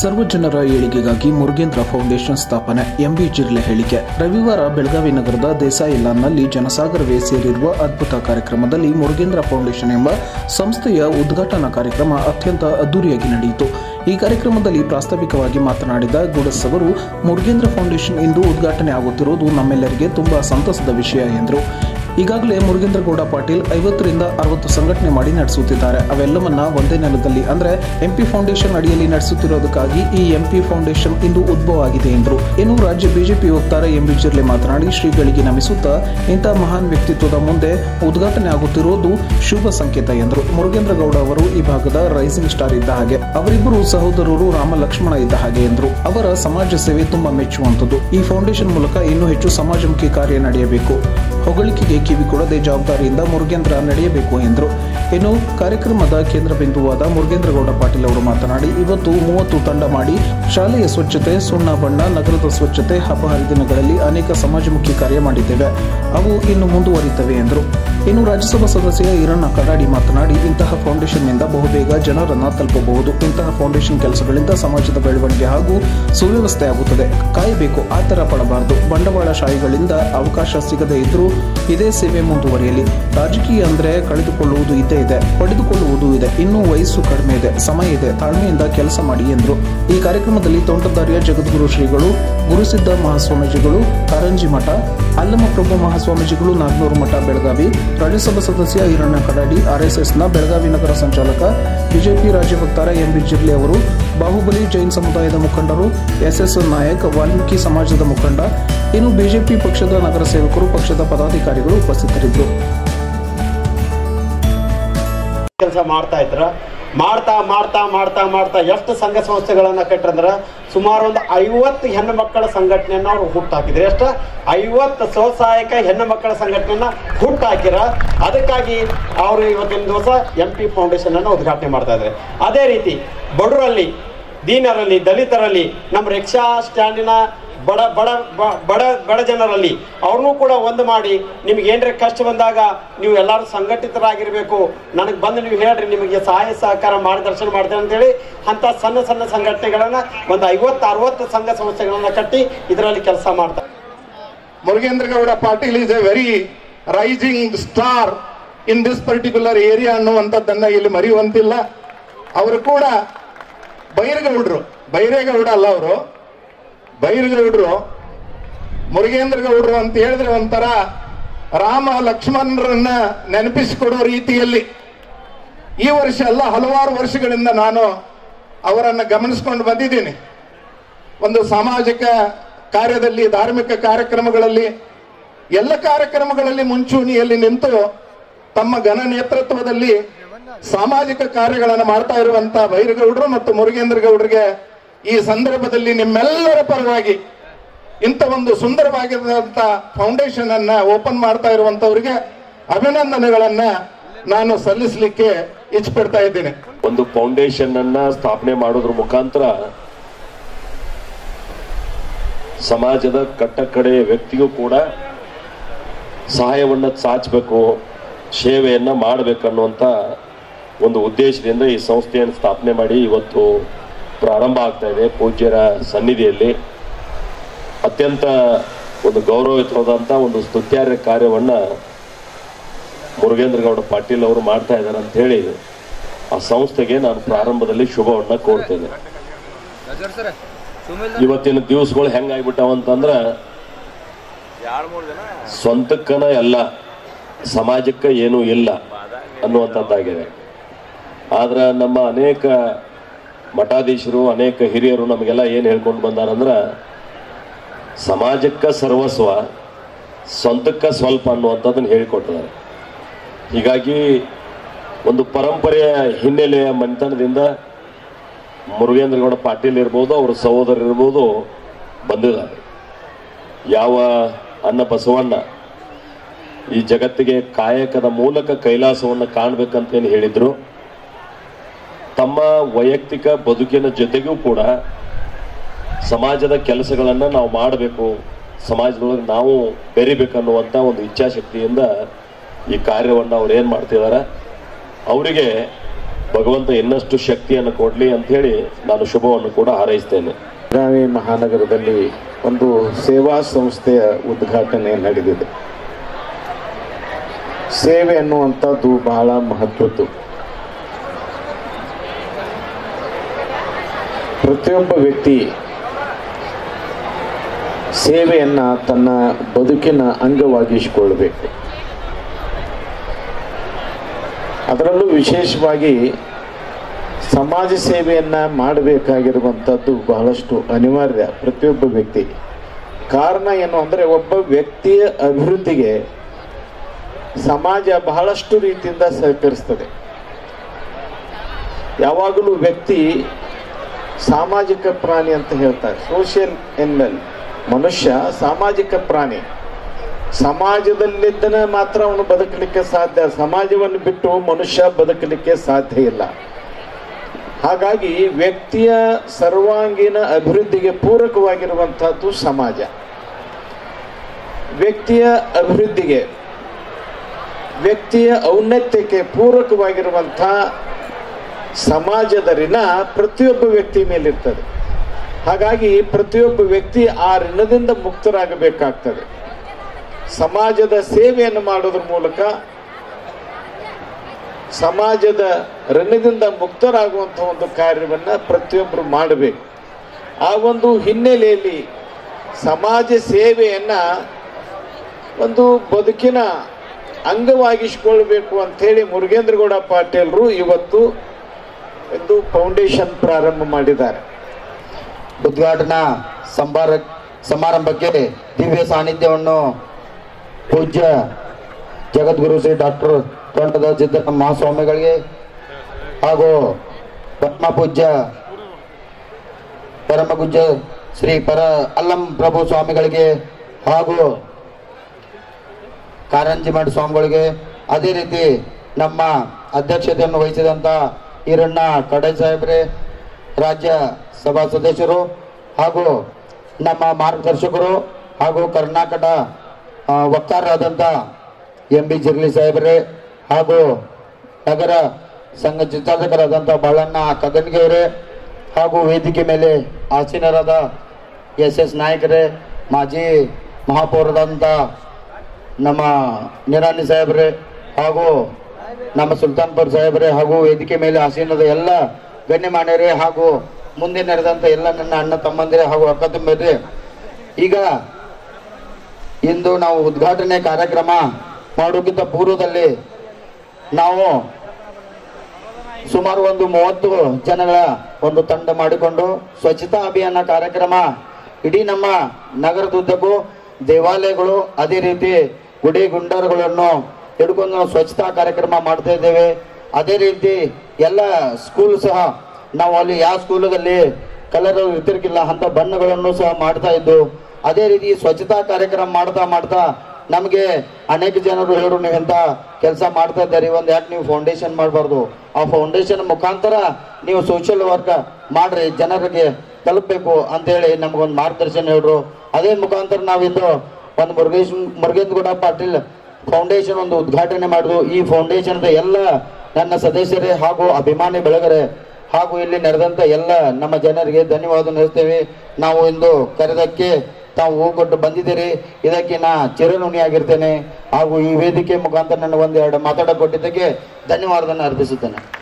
ಸರ್ವಜನರ ಏಳಿಗೆಗಾಗಿ ಮುರುಗೇಂದ್ರ ಫೌಂಡೇಶನ್ ಸ್ಥಾಪನೆ ಎಂಬಿ ಜಿರ್ಲೆ ಹೇಳಿಕೆ ರವಿವಾರ ಬೆಳಗಾವಿ ನಗರದ ದೇಸಾಯಿ ಲಾನ್ನಲ್ಲಿ ಜನಸಾಗರವೇ ಸೇರಿರುವ ಅದ್ಭುತ ಕಾರ್ಯಕ್ರಮದಲ್ಲಿ ಮುರುಗೇಂದ್ರ ಫೌಂಡೇಶನ್ ಎಂಬ ಸಂಸ್ಥೆಯ ಉದ್ಘಾಟನಾ ಕಾರ್ಯಕ್ರಮ ಅತ್ಯಂತ ಅದ್ದೂರಿಯಾಗಿ ನಡೆಯಿತು ಈ ಕಾರ್ಯಕ್ರಮದಲ್ಲಿ ಪ್ರಾಸ್ತಾವಿಕವಾಗಿ ಮಾತನಾಡಿದ ಗುಡಸ್ ಅವರು ಮುರುಗೇಂದ್ರ ಫೌಂಡೇಶನ್ ಇಂದು ಉದ್ಘಾಟನೆ ಆಗುತ್ತಿರುವುದು ನಮ್ಮೆಲ್ಲರಿಗೆ ತುಂಬಾ ಸಂತಸದ ವಿಷಯ ಎಂದರು ಈಗಾಗಲೇ ಮುರುಗೇಂದ್ರಗೌಡ ಪಾಟೀಲ್ ಐವತ್ತರಿಂದ ಅರವತ್ತು ಸಂಘಟನೆ ಮಾಡಿ ನಡೆಸುತ್ತಿದ್ದಾರೆ ಅವೆಲ್ಲವನ್ನ ಒಂದೇ ನೆಲದಲ್ಲಿ ಅಂದ್ರೆ ಎಂಪಿ ಫೌಂಡೇಶನ್ ಅಡಿಯಲ್ಲಿ ನಡೆಸುತ್ತಿರುವುದಕ್ಕಾಗಿ ಈ ಎಂಪಿ ಫೌಂಡೇಶನ್ ಇಂದು ಉದ್ಭವ ಆಗಿದೆ ಎಂದರು ಇನ್ನು ರಾಜ್ಯ ಬಿಜೆಪಿ ವಕ್ತಾರ ಎಂಬಿ ಜಿರ್ಲೆ ಮಾತನಾಡಿ ಶ್ರೀಗಳಿಗೆ ನಮಿಸುತ್ತಾ ಇಂತಹ ಮಹಾನ್ ವ್ಯಕ್ತಿತ್ವದ ಮುಂದೆ ಉದ್ಘಾಟನೆ ಆಗುತ್ತಿರುವುದು ಶುಭ ಸಂಕೇತ ಎಂದರು ಮುರುಗೇಂದ್ರಗೌಡ ಅವರು ಈ ಭಾಗದ ರೈಸಿಂಗ್ ಸ್ಟಾರ್ ಇದ್ದ ಹಾಗೆ ಅವರಿಬ್ಬರು ಸಹೋದರರು ರಾಮ ಲಕ್ಷ್ಮಣ ಇದ್ದ ಹಾಗೆ ಎಂದರು ಅವರ ಸಮಾಜ ಸೇವೆ ತುಂಬಾ ಮೆಚ್ಚುವಂತದ್ದು ಈ ಫೌಂಡೇಶನ್ ಮೂಲಕ ಇನ್ನೂ ಹೆಚ್ಚು ಸಮಾಜಮುಖಿ ಕಾರ್ಯ ನಡೆಯಬೇಕು ಹೊಗಳಿಕೆಗೆ ಕಿವಿ ಕೊಡದೆ ಜವಾಬ್ದಾರಿಯಿಂದ ಮುರುಗೇಂದ್ರ ನಡೆಯಬೇಕು ಎಂದರು ಇನ್ನು ಕಾರ್ಯಕ್ರಮದ ಕೇಂದ್ರ ಬಿಂದುವಾದ ಮುರುಗೇಂದ್ರಗೌಡ ಪಾಟೀಲ್ ಅವರು ಮಾತನಾಡಿ ಇವತ್ತು ಮೂವತ್ತು ತಂಡ ಮಾಡಿ ಶಾಲೆಯ ಸ್ವಚ್ಛತೆ ಸುಣ್ಣ ಬಣ್ಣ ನಗರದ ಸ್ವಚ್ಛತೆ ಹಬ್ಬ ಹರಿದಿನಗಳಲ್ಲಿ ಅನೇಕ ಸಮಾಜಮುಖಿ ಕಾರ್ಯ ಮಾಡಿದ್ದೇವೆ ಅವು ಇನ್ನು ಮುಂದುವರಿತವೆ ಎಂದರು ಇನ್ನು ರಾಜ್ಯಸಭಾ ಸದಸ್ಯ ಈರಣ್ಣ ಕಡಾಡಿ ಮಾತನಾಡಿ ಇಂತಹ ಫೌಂಡೇಶನ್ನಿಂದ ಬಹುಬೇಗ ಜನರನ್ನ ತಲುಪಬಹುದು ಇಂತಹ ಫೌಂಡೇಶನ್ ಕೆಲಸಗಳಿಂದ ಸಮಾಜದ ಬೆಳವಣಿಗೆ ಹಾಗೂ ಸುವ್ಯವಸ್ಥೆ ಆಗುತ್ತದೆ ಕಾಯಬೇಕು ಆ ಥರ ಪಡಬಾರದು ಬಂಡವಾಳಶಾಹಿಗಳಿಂದ ಅವಕಾಶ ಸಿಗದೇ ಇದ್ರೂ ಇದೇ ಸೇವೆ ಮುಂದುವರಿಯಲಿ ರಾಜಕೀಯ ಅಂದ್ರೆ ಕಳೆದುಕೊಳ್ಳುವುದು ಇದ್ದೇ ಇದೆ ಪಡೆದುಕೊಳ್ಳುವುದು ಇದೆ ಇನ್ನೂ ವಯಸ್ಸು ಕಡಿಮೆ ಇದೆ ಸಮಯ ಇದೆ ತಾಳ್ಮೆಯಿಂದ ಕೆಲಸ ಮಾಡಿ ಎಂದರು ಈ ಕಾರ್ಯಕ್ರಮದಲ್ಲಿ ತೋಂಟದಾರ್ಯ ಜಗದ್ಗುರು ಶ್ರೀಗಳು ಗುರುಸಿದ್ಧ ಮಹಾಸ್ವಾಮೀಜಿಗಳು ಕಾರಂಜಿ ಮಠ ಅಲ್ಲಮಪ್ರಭು ಮಹಾಸ್ವಾಮೀಜಿಗಳು ನಾಗ್ನೂರು ಮಠ ಬೆಳಗಾವಿ ರಾಜ್ಯಸಭಾ ಸದಸ್ಯ ಈರಣ್ಣ ಕಡಾಡಿ ಆರ್ಎಸ್ಎಸ್ನ ಬೆಳಗಾವಿ ನಗರ ಸಂಚಾಲಕ ಬಿಜೆಪಿ ರಾಜ್ಯ ವಕ್ತಾರ ಎಂಬಿ ಜಿರ್ಲೆ ಅವರು ಬಾಹುಬಲಿ ಜೈನ್ ಸಮುದಾಯದ ಮುಖಂಡರು ಎಸ್ಎಸ್ ನಾಯಕ್ ವಾಲ್ಮೀಕಿ ಸಮಾಜದ ಮುಖಂಡ ಇನ್ನು ಬಿಜೆಪಿ ಪಕ್ಷದ ನಗರ ಸೇವಕರು ಪಕ್ಷದ ಪದಾಧಿಕಾರಿಗಳು ಉಪಸ್ಥಿತರಿದ್ದರು ಕೆಲಸ ಮಾಡ್ತಾ ಇದ್ರ ಮಾಡ್ತಾ ಮಾಡ್ತಾ ಮಾಡ್ತಾ ಮಾಡ್ತಾ ಎಷ್ಟು ಸಂಘ ಸಂಸ್ಥೆಗಳನ್ನ ಕಟ್ಟಂದ್ರ ಸುಮಾರು ಒಂದು ಐವತ್ತು ಹೆಣ್ಣು ಮಕ್ಕಳ ಸಂಘಟನೆಯನ್ನ ಅವ್ರು ಹುಟ್ಟಾಕಿದ್ರು ಎಷ್ಟು ಐವತ್ತು ಸ್ವಸಹಾಯಕ ಹೆಣ್ಣು ಮಕ್ಕಳ ಸಂಘಟನೆಯನ್ನ ಹುಟ್ಟಾಕಿರ ಅದಕ್ಕಾಗಿ ಅವರು ಇವತ್ತಿನ ದಿವಸ ಎಂ ಪಿ ಫೌಂಡೇಶನ್ ಅನ್ನು ಉದ್ಘಾಟನೆ ಮಾಡ್ತಾ ಇದ್ದಾರೆ ಅದೇ ರೀತಿ ಬಡವರಲ್ಲಿ ದೀನರಲ್ಲಿ ದಲಿತರಲ್ಲಿ ನಮ್ಮ ರಿಕ್ಷಾ ಸ್ಟ್ಯಾಂಡಿನ ಬಡ ಬಡ ಬ- ಬಡ ಬಡ ಜನರಲ್ಲಿ ಅವ್ರನ್ನೂ ಕೂಡ ಒಂದು ಮಾಡಿ ನಿಮ್ಗೆ ಏನ್ರೆ ಕಷ್ಟ ಬಂದಾಗ ನೀವು ಎಲ್ಲರೂ ಸಂಘಟಿತರಾಗಿರ್ಬೇಕು ನನಗೆ ಬಂದು ನೀವು ಹೇಳ್ರಿ ನಿಮಗೆ ಸಹಾಯ ಸಹಕಾರ ಮಾರ್ಗದರ್ಶನ ಮಾಡ್ತೇನೆ ಅಂತೇಳಿ ಅಂತ ಸಣ್ಣ ಸಣ್ಣ ಸಂಘಟನೆಗಳನ್ನ ಒಂದು ಐವತ್ತು ಅರವತ್ತು ಸಂಘ ಸಂಸ್ಥೆಗಳನ್ನ ಕಟ್ಟಿ ಇದರಲ್ಲಿ ಕೆಲಸ ಮಾಡ್ತಾರೆ Murugendragouda Patil is a very rising star in this particular area ಅನ್ನುವಂಥದ್ದನ್ನ ಇಲ್ಲಿ ಮರೆಯುವಂತಿಲ್ಲ ಅವರು ಕೂಡ ಬೈರಗೌಡರು ಬೈರೇಗೌಡ ಅಲ್ಲ ಅವರು ಬೈರಗೌಡರು ಮುರುಗೇಂದ್ರಗೌಡರು ಅಂತ ಹೇಳಿದ್ರೆ ಒಂಥರ ರಾಮ ಲಕ್ಷ್ಮಣರನ್ನ ನೆನಪಿಸಿಕೊಡೋ ರೀತಿಯಲ್ಲಿ ಈ ವರ್ಷ ಅಲ್ಲ ಹಲವಾರು ವರ್ಷಗಳಿಂದ ನಾನು ಅವರನ್ನು ಗಮನಿಸ್ಕೊಂಡು ಬಂದಿದ್ದೀನಿ ಒಂದು ಸಾಮಾಜಿಕ ಕಾರ್ಯದಲ್ಲಿ ಧಾರ್ಮಿಕ ಕಾರ್ಯಕ್ರಮಗಳಲ್ಲಿ ಎಲ್ಲ ಕಾರ್ಯಕ್ರಮಗಳಲ್ಲಿ ಮುಂಚೂಣಿಯಲ್ಲಿ ನಿಂತು ತಮ್ಮ ಘನ ನೇತೃತ್ವದಲ್ಲಿ ಸಾಮಾಜಿಕ ಕಾರ್ಯಗಳನ್ನು ಮಾಡ್ತಾ ಇರುವಂತ ಬೈರಗೌಡರು ಮತ್ತು ಮುರುಗೇಂದ್ರ ಗೌಡರಿಗೆ ಈ ಸಂದರ್ಭದಲ್ಲಿ ನಿಮ್ಮೆಲ್ಲರ ಪರವಾಗಿ ಇಂಥ ಒಂದು ಸುಂದರವಾಗಿರುವಂತ ಫೌಂಡೇಶನ್ ಅನ್ನ ಓಪನ್ ಮಾಡ್ತಾ ಇರುವಂತವರಿಗೆ ಅಭಿನಂದನೆಗಳನ್ನ ನಾನು ಸಲ್ಲಿಸಲಿಕ್ಕೆ ಇಚ್ಛಪಡ್ತಾ ಇದ್ದೇನೆ ಒಂದು ಫೌಂಡೇಶನ್ ಅನ್ನ ಸ್ಥಾಪನೆ ಮಾಡೋದ್ರ ಮುಖಾಂತರ ಸಮಾಜದ ಕಟ್ಟ ಕಡೆಯ ವ್ಯಕ್ತಿಗೂ ಕೂಡ ಸಹಾಯವನ್ನ ಚಾಚಬೇಕು ಸೇವೆಯನ್ನ ಮಾಡಬೇಕನ್ನುವಂಥ ಒಂದು ಉದ್ದೇಶದಿಂದ ಈ ಸಂಸ್ಥೆಯನ್ನು ಸ್ಥಾಪನೆ ಮಾಡಿ ಇವತ್ತು ಪ್ರಾರಂಭ ಆಗ್ತಾ ಇದೆ ಪೂಜ್ಯರ ಸನ್ನಿಧಿಯಲ್ಲಿ ಅತ್ಯಂತ ಒಂದು ಗೌರವಯುತವಾದಂಥ ಒಂದು ಸ್ತುತ್ಯಾರ್ಯ ಕಾರ್ಯವನ್ನ ಮುರುಗೇಂದ್ರ ಗೌಡ ಪಾಟೀಲ್ ಅವರು ಮಾಡ್ತಾ ಇದ್ದಾರೆ ಅಂತ ಹೇಳಿ ಆ ಸಂಸ್ಥೆಗೆ ನಾನು ಪ್ರಾರಂಭದಲ್ಲಿ ಶುಭವನ್ನ ಕೋರ್ತೇನೆ ಇವತ್ತಿನ ದಿವಸಗಳು ಹೆಂಗಾಗ್ಬಿಟ್ಟಾವ ಅಂತಂದ್ರ ಸ್ವಂತಕ್ಕನ ಎಲ್ಲ ಸಮಾಜಕ್ಕೆ ಏನೂ ಇಲ್ಲ ಅನ್ನುವಂಥದ್ದಾಗಿದೆ ಆದ್ರೆ ನಮ್ಮ ಅನೇಕ ಮಠಾಧೀಶರು ಅನೇಕ ಹಿರಿಯರು ನಮಗೆಲ್ಲ ಏನು ಹೇಳ್ಕೊಂಡು ಬಂದಾರಂದ್ರ ಸಮಾಜಕ್ಕೆ ಸರ್ವಸ್ವ ಸ್ವಂತಕ್ಕೆ ಸ್ವಲ್ಪ ಅನ್ನುವಂಥದ್ದನ್ನು ಹೇಳಿಕೊಟ್ಟಿದ್ದಾರೆ ಹೀಗಾಗಿ ಒಂದು ಪರಂಪರೆಯ ಹಿನ್ನೆಲೆಯ ಮನೆತನದಿಂದ ಮುರುಗೇಂದ್ರಗೌಡ ಪಾಟೀಲ್ ಇರ್ಬೋದು ಅವ್ರ ಸಹೋದರ ಇರ್ಬೋದು ಬಂದಿದ್ದಾರೆ ಯಾವ ಅನ್ನ ಬಸವಣ್ಣ ಈ ಜಗತ್ತಿಗೆ ಕಾಯಕದ ಮೂಲಕ ಕೈಲಾಸವನ್ನು ಕಾಣ್ಬೇಕಂತ ಏನು ಹೇಳಿದ್ರು ತಮ್ಮ ವೈಯಕ್ತಿಕ ಬದುಕಿನ ಜೊತೆಗೂ ಕೂಡ ಸಮಾಜದ ಕೆಲಸಗಳನ್ನು ನಾವು ಮಾಡಬೇಕು ಸಮಾಜದೊಳಗೆ ನಾವು ಬೆರಿಬೇಕನ್ನುವಂಥ ಒಂದು ಇಚ್ಛಾಶಕ್ತಿಯಿಂದ ಈ ಕಾರ್ಯವನ್ನು ಅವ್ರು ಏನು ಮಾಡ್ತಿದ್ದಾರೆ ಅವರಿಗೆ ಭಗವಂತ ಇನ್ನಷ್ಟು ಶಕ್ತಿಯನ್ನು ಕೊಡಲಿ ಅಂಥೇಳಿ ನಾನು ಶುಭವನ್ನು ಕೂಡ ಹಾರೈಸ್ತೇನೆ ಬೆಳಗಾವಿ ಮಹಾನಗರದಲ್ಲಿ ಒಂದು ಸೇವಾ ಸಂಸ್ಥೆಯ ಉದ್ಘಾಟನೆ ನಡೆದಿದೆ ಸೇವೆ ಅನ್ನುವಂಥದ್ದು ಬಹಳ ಮಹತ್ವದ್ದು ಪ್ರತಿಯೊಬ್ಬ ವ್ಯಕ್ತಿ ಸೇವೆಯನ್ನು ತನ್ನ ಬದುಕಿನ ಅಂಗವಾಗಿಸಿಕೊಳ್ಬೇಕು ಅದರಲ್ಲೂ ವಿಶೇಷವಾಗಿ ಸಮಾಜ ಸೇವೆಯನ್ನು ಮಾಡಬೇಕಾಗಿರುವಂಥದ್ದು ಬಹಳಷ್ಟು ಅನಿವಾರ್ಯ ಪ್ರತಿಯೊಬ್ಬ ವ್ಯಕ್ತಿ ಕಾರಣ ಏನು ಅಂದರೆ ಒಬ್ಬ ವ್ಯಕ್ತಿಯ ಅಭಿವೃದ್ಧಿಗೆ ಸಮಾಜ ಬಹಳಷ್ಟು ರೀತಿಯಿಂದ ಸಹಕರಿಸ್ತದೆ ಯಾವಾಗಲೂ ವ್ಯಕ್ತಿ ಸಾಮಾಜಿಕ ಪ್ರಾಣಿ ಅಂತ ಹೇಳ್ತಾರೆ ಸೋಷಿಯಲ್ ಎನ್ಮಲ್ ಮನುಷ್ಯ ಸಾಮಾಜಿಕ ಪ್ರಾಣಿ ಸಮಾಜದಲ್ಲಿದ್ದನ ಮಾತ್ರ ಅವನು ಬದುಕಲಿಕ್ಕೆ ಸಾಧ್ಯ ಸಮಾಜವನ್ನು ಬಿಟ್ಟು ಮನುಷ್ಯ ಬದುಕಲಿಕ್ಕೆ ಸಾಧ್ಯ ಇಲ್ಲ ಹಾಗಾಗಿ ವ್ಯಕ್ತಿಯ ಸರ್ವಾಂಗೀಣ ಅಭಿವೃದ್ಧಿಗೆ ಪೂರಕವಾಗಿರುವಂತಹದ್ದು ಸಮಾಜ ವ್ಯಕ್ತಿಯ ಅಭಿವೃದ್ಧಿಗೆ ವ್ಯಕ್ತಿಯ ಔನ್ನತ್ಯಕ್ಕೆ ಪೂರಕವಾಗಿರುವಂಥ ಸಮಾಜದ ಋಣ ಪ್ರತಿಯೊಬ್ಬ ವ್ಯಕ್ತಿ ಮೇಲಿರ್ತದೆ ಹಾಗಾಗಿ ಪ್ರತಿಯೊಬ್ಬ ವ್ಯಕ್ತಿ ಆ ಋಣದಿಂದ ಮುಕ್ತರಾಗಬೇಕಾಗ್ತದೆ ಸಮಾಜದ ಸೇವೆಯನ್ನು ಮಾಡೋದ್ರ ಮೂಲಕ ಸಮಾಜದ ಋಣದಿಂದ ಮುಕ್ತರಾಗುವಂಥ ಒಂದು ಕಾರ್ಯವನ್ನು ಪ್ರತಿಯೊಬ್ಬರು ಮಾಡಬೇಕು ಆ ಒಂದು ಹಿನ್ನೆಲೆಯಲ್ಲಿ ಸಮಾಜ ಸೇವೆಯನ್ನ ಒಂದು ಬದುಕಿನ ಅಂಗವಾಗಿಸಿಕೊಳ್ಬೇಕು ಅಂಥೇಳಿ ಮುರುಗೇಂದ್ರಗೌಡ ಪಾಟೀಲ್ರು ಇವತ್ತು ಒಂದು ಫೌಂಡೇಶನ್ ಪ್ರಾರಂಭ ಮಾಡಿದ್ದಾರೆ ಉದ್ಘಾಟನಾ ಸಂಬಾರ ಸಮಾರಂಭಕ್ಕೆ ದಿವ್ಯ ಸಾನ್ನಿಧ್ಯವನ್ನು ಪೂಜ್ಯ ಜಗದ್ಗುರು ಶ್ರೀ ಡಾಕ್ಟರ್ ತೋಂಟದ ಸಿದ್ದಪ್ಪ ಮಹಾಸ್ವಾಮಿಗಳಿಗೆ ಹಾಗೂ ಪರಮ ಪೂಜ್ಯ ಪರಮಪೂಜ್ಯ ಶ್ರೀ ಪರ ಅಲ್ಲಂ ಪ್ರಭು ಸ್ವಾಮಿಗಳಿಗೆ ಹಾಗೂ ಕಾರಂಜಿಮಠ ಸ್ವಾಮಿಗಳಿಗೆ ಅದೇ ರೀತಿ ನಮ್ಮ ಅಧ್ಯಕ್ಷತೆಯನ್ನು ವಹಿಸಿದಂಥ ಈರಣ್ಣ ಕಡೆ ಸಾಹೇಬ್ರೆ ರಾಜ್ಯ ಸಭಾ ಸದಸ್ಯರು ಹಾಗೂ ನಮ್ಮ ಮಾರ್ಗದರ್ಶಕರು ಹಾಗೂ ಕರ್ನಾಟಕ ಆ, ವಕ್ತಾರರಾದಂಥ ಎಂ ಬಿ ಜಿರ್ಲಿ ಸಾಹೇಬ್ರೆ ಹಾಗೂ ನಗರ ಸಂಘ ಸಂಚಾಲಕರಾದಂಥ ಬಾಳಣ್ಣ ಕಗನ್ಗೆಯವರೇ ಹಾಗೂ ವೇದಿಕೆ ಮೇಲೆ ಆಸೀನರಾದ ಎಸ್ ಎಸ್ ನಾಯಕರೇ ಮಾಜಿ ಮಹಾಪೌರರಾದಂಥ ನಮ್ಮ ನಿರಾಣಿ ಸಾಹೇಬ್ರೆ ಹಾಗೂ ನಮ್ಮ ಸುಲ್ತಾನ್ಪುರ್ ಸಾಹೇಬ್ರೆ ಹಾಗೂ ವೇದಿಕೆ ಮೇಲೆ ಆಸೀನದ ಎಲ್ಲ ಗಣ್ಯಮಾನ್ಯರೇ ಹಾಗೂ ಮುಂದೆ ನಡೆದಂಥ ಎಲ್ಲ ನನ್ನ ಅಣ್ಣ ತಮ್ಮಂದಿರೇ ಹಾಗೂ ಅಕ್ಕ ತಂಬರೇ ಈಗ ಇಂದು ನಾವು ಉದ್ಘಾಟನೆ ಕಾರ್ಯಕ್ರಮ ಮಾಡೋಕ್ಕಿಂತ ಪೂರ್ವದಲ್ಲಿ ನಾವು ಸುಮಾರು ಒಂದು ಮೂವತ್ತು ಜನಗಳ ಒಂದು ತಂಡ ಮಾಡಿಕೊಂಡು ಸ್ವಚ್ಛತಾ ಅಭಿಯಾನ ಕಾರ್ಯಕ್ರಮ ಇಡೀ ನಮ್ಮ ನಗರದುದ್ದಕ್ಕೂ ದೇವಾಲಯಗಳು ಅದೇ ರೀತಿ ಗುಡಿ ಗುಂಡಾರಗಳನ್ನು ಹಿಡ್ಕೊಂಡು ನಾವು ಸ್ವಚ್ಛತಾ ಕಾರ್ಯಕ್ರಮ ಮಾಡ್ತಾ ಇದ್ದೇವೆ ಅದೇ ರೀತಿ ಎಲ್ಲ ಸ್ಕೂಲ್ ಸಹ ನಾವು ಅಲ್ಲಿ ಯಾವ ಸ್ಕೂಲದಲ್ಲಿ ಕಲರ್ ಇರ್ತಿರ್ಕಿಲ್ಲ ಅಂತ ಬಣ್ಣಗಳನ್ನು ಸಹ ಮಾಡ್ತಾ ಇದ್ದು ಅದೇ ರೀತಿ ಸ್ವಚ್ಛತಾ ಕಾರ್ಯಕ್ರಮ ಮಾಡ್ತಾ ಮಾಡ್ತಾ ನಮಗೆ ಅನೇಕ ಜನರು ಹೇಳು ನೀವು ಎಂತ ಕೆಲಸ ಮಾಡ್ತಾ ಇದ್ದಾರೆ ಒಂದು ಯಾಕೆ ನೀವು ಫೌಂಡೇಶನ್ ಮಾಡಬಾರ್ದು ಆ ಫೌಂಡೇಶನ್ ಮುಖಾಂತರ ನೀವು ಸೋಷಿಯಲ್ ವರ್ಕ್ ಮಾಡ್ರಿ ಜನರಿಗೆ ತಲುಪಬೇಕು ಅಂತೇಳಿ ನಮಗೊಂದು ಮಾರ್ಗದರ್ಶನ ಹೇಳ್ರು ಅದೇ ಮುಖಾಂತರ ನಾವಿಂದು ಒಂದು ಮುರುಗೇಶ್ ಮುರುಗೇಂದ್ರಗೌಡ ಪಾಟೀಲ್ ಫೌಂಡೇಶನ್ ಒಂದು ಉದ್ಘಾಟನೆ ಮಾಡಿದ್ರು ಈ ಫೌಂಡೇಶನ್ದ ಎಲ್ಲ ನನ್ನ ಸದಸ್ಯರೇ ಹಾಗೂ ಅಭಿಮಾನಿ ಬೆಳಗರೆ ಹಾಗೂ ಇಲ್ಲಿ ನಡೆದಂತ ಎಲ್ಲ ನಮ್ಮ ಜನರಿಗೆ ಧನ್ಯವಾದ ನಡೆಸ್ತೇವೆ ನಾವು ಇಂದು ಕರೆದಕ್ಕೆ ತಾವು ಹೋಗೊಟ್ಟು ಬಂದಿದ್ದೀರಿ ಇದಕ್ಕೆ ನಾ ಚಿರಋಣಿಯಾಗಿರ್ತೇನೆ ಹಾಗೂ ಈ ವೇದಿಕೆ ಮುಖಾಂತರ ನನ್ನ ಒಂದೆರಡು ಮಾತಾಡ ಕೊಟ್ಟಿದ್ದಕ್ಕೆ ಧನ್ಯವಾದವನ್ನು ಅರ್ಪಿಸುತ್ತೇನೆ